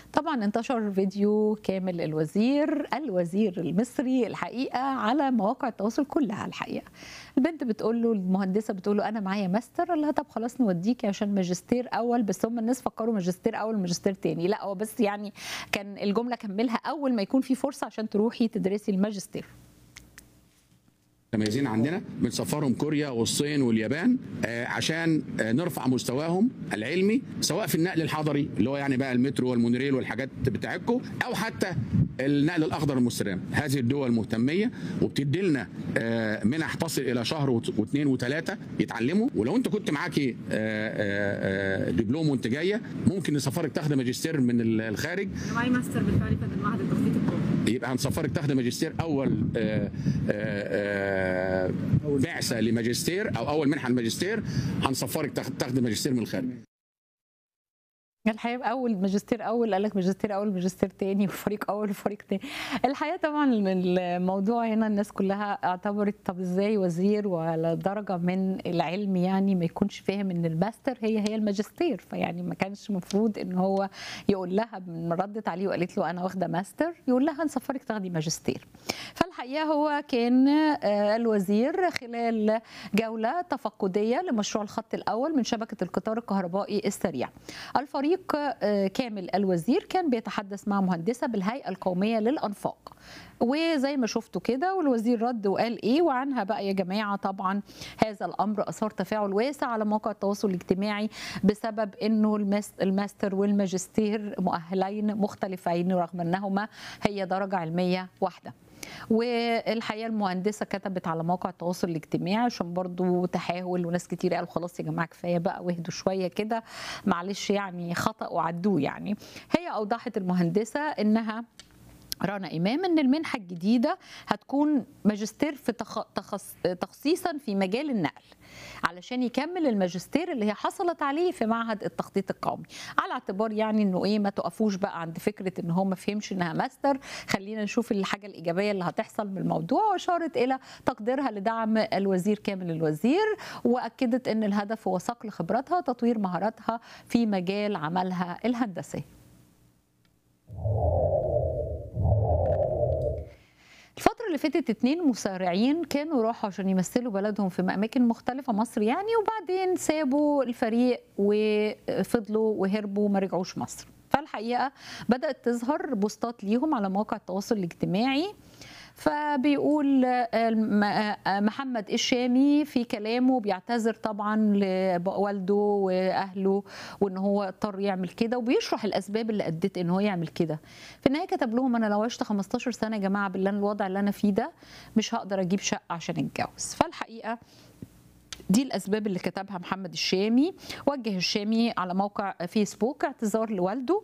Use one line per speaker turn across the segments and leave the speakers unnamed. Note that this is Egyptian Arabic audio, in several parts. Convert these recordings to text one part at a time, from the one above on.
طبعا انتشر فيديو كامل الوزير الوزير المصري الحقيقه على مواقع التواصل كلها الحقيقه البنت بتقول له المهندسه بتقول له انا معايا ماستر قال لها طب خلاص نوديكي عشان ماجستير اول بس هم الناس فكروا ماجستير اول وماجستير تاني لا هو بس يعني كان الجمله كملها اول ما يكون في فرصه عشان تروحي تدرسي الماجستير
متميزين عندنا بنسفرهم كوريا والصين واليابان آه، عشان آه، نرفع مستواهم العلمي سواء في النقل الحضري اللي هو يعني بقى المترو والمونوريل والحاجات بتاعتكم او حتى النقل الاخضر المستدام هذه الدول مهتميه وبتدي لنا آه، منح تصل الى شهر وت- واثنين وثلاثه يتعلموا ولو انت كنت معاكي آه، آه، آه، دبلوم وانت جايه ممكن نسفرك تاخد ماجستير من ال- الخارج
انا معي ماستر بالفعل في معهد التخطيط القومي
يبقى هنسفرك تاخد ماجستير اول آه، آه، آه، بعثه لماجستير او اول منحه لماجستير هنسفرك تاخد تاخد ماجستير من الخارج
الحقيقه اول ماجستير اول قال لك ماجستير اول ماجستير تاني وفريق اول وفريق تاني الحقيقه طبعا الموضوع هنا الناس كلها اعتبرت طب ازاي وزير وعلى درجه من العلم يعني ما يكونش فاهم ان الماستر هي هي الماجستير فيعني ما كانش المفروض ان هو يقول لها من ردت عليه وقالت له انا واخده ماستر يقول لها هنسفرك تاخدي ماجستير فالحقيقه هو كان آه، الوزير خلال جوله تفقديه لمشروع الخط الاول من شبكه القطار الكهربائي السريع الفريق آه، كامل الوزير كان بيتحدث مع مهندسه بالهيئه القوميه للانفاق وزي ما شفتوا كده والوزير رد وقال ايه وعنها بقى يا جماعه طبعا هذا الامر اثار تفاعل واسع على مواقع التواصل الاجتماعي بسبب انه الماس- الماستر والماجستير مؤهلين مختلفين رغم انهما هي درجه علميه واحده والحقيقه المهندسه كتبت على موقع التواصل الاجتماعي عشان برضو تحاول وناس كتير قالوا خلاص يا جماعه كفايه بقى واهدوا شويه كده معلش يعني خطا وعدوه يعني هي اوضحت المهندسه انها رنا إمام أن المنحة الجديدة هتكون ماجستير في تخ... تخص... تخصيصا في مجال النقل علشان يكمل الماجستير اللي هي حصلت عليه في معهد التخطيط القومي على اعتبار يعني انه ايه ما تقفوش بقى عند فكره ان هو ما فهمش انها ماستر خلينا نشوف الحاجه الايجابيه اللي هتحصل من الموضوع واشارت الى تقديرها لدعم الوزير كامل الوزير واكدت ان الهدف هو صقل خبراتها وتطوير مهاراتها في مجال عملها الهندسي الفترة اللي فاتت اتنين مصارعين كانوا راحوا عشان يمثلوا بلدهم في أماكن مختلفة مصر يعني وبعدين سابوا الفريق وفضلوا وهربوا وما رجعوش مصر فالحقيقة بدأت تظهر بوستات ليهم على مواقع التواصل الاجتماعي فبيقول الم- محمد الشامي في كلامه بيعتذر طبعا لوالده واهله وان هو اضطر يعمل كده وبيشرح الاسباب اللي ادت ان هو يعمل كده في النهايه كتب لهم انا لو عشت 15 سنه يا جماعه بالله الوضع اللي انا فيه ده مش هقدر اجيب شقه عشان اتجوز فالحقيقه دي الاسباب اللي كتبها محمد الشامي وجه الشامي على موقع فيسبوك اعتذار لوالده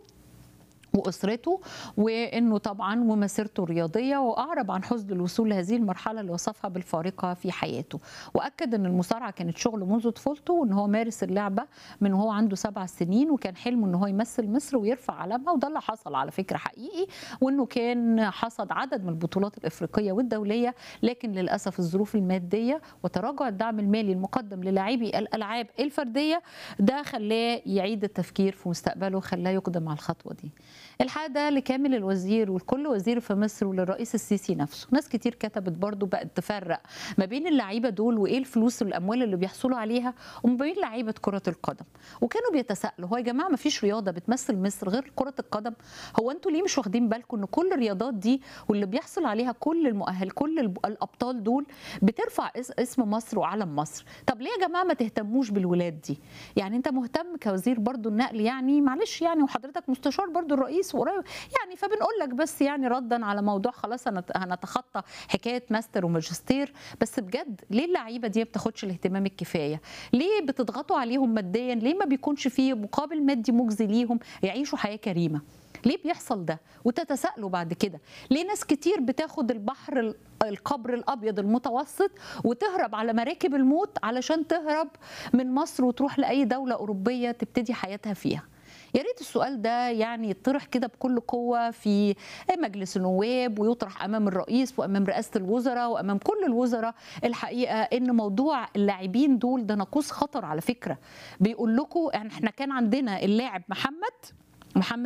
واسرته وانه طبعا ومسيرته الرياضيه واعرب عن حزن الوصول لهذه المرحله اللي وصفها بالفارقه في حياته واكد ان المصارعه كانت شغله منذ طفولته وان هو مارس اللعبه من وهو عنده سبع سنين وكان حلمه ان هو يمثل مصر ويرفع علمها وده اللي حصل على فكره حقيقي وانه كان حصد عدد من البطولات الافريقيه والدوليه لكن للاسف الظروف الماديه وتراجع الدعم المالي المقدم للاعبي الالعاب الفرديه ده خلاه يعيد التفكير في مستقبله خلاه يقدم على الخطوه دي الحقيقه ده لكامل الوزير ولكل وزير في مصر وللرئيس السيسي نفسه ناس كتير كتبت برضو بقت تفرق ما بين اللعيبه دول وايه الفلوس والاموال اللي بيحصلوا عليها وما بين لعيبه كره القدم وكانوا بيتساءلوا هو يا جماعه ما فيش رياضه بتمثل مصر غير كره القدم هو انتوا ليه مش واخدين بالكم ان كل الرياضات دي واللي بيحصل عليها كل المؤهل كل الب- الابطال دول بترفع اس- اسم مصر وعلم مصر طب ليه يا جماعه ما تهتموش بالولاد دي يعني انت مهتم كوزير برضو النقل يعني معلش يعني وحضرتك مستشار برضو الرئيس وقريب يعني فبنقول لك بس يعني ردا على موضوع خلاص هنت- هنتخطى حكايه ماستر وماجستير بس بجد ليه اللعيبه دي ما بتاخدش الاهتمام الكفايه ليه بتضغطوا عليهم ماديا ليه ما بيكونش فيه مقابل مادي مجزي ليهم يعيشوا حياه كريمه ليه بيحصل ده وتتساءلوا بعد كده ليه ناس كتير بتاخد البحر ال- القبر الابيض المتوسط وتهرب على مراكب الموت علشان تهرب من مصر وتروح لاي دوله اوروبيه تبتدي حياتها فيها يا ريت السؤال ده يعني يطرح كده بكل قوه في مجلس النواب ويطرح امام الرئيس وامام رئاسه الوزراء وامام كل الوزراء الحقيقه ان موضوع اللاعبين دول ده ناقوس خطر على فكره بيقول لكم احنا كان عندنا اللاعب محمد محمد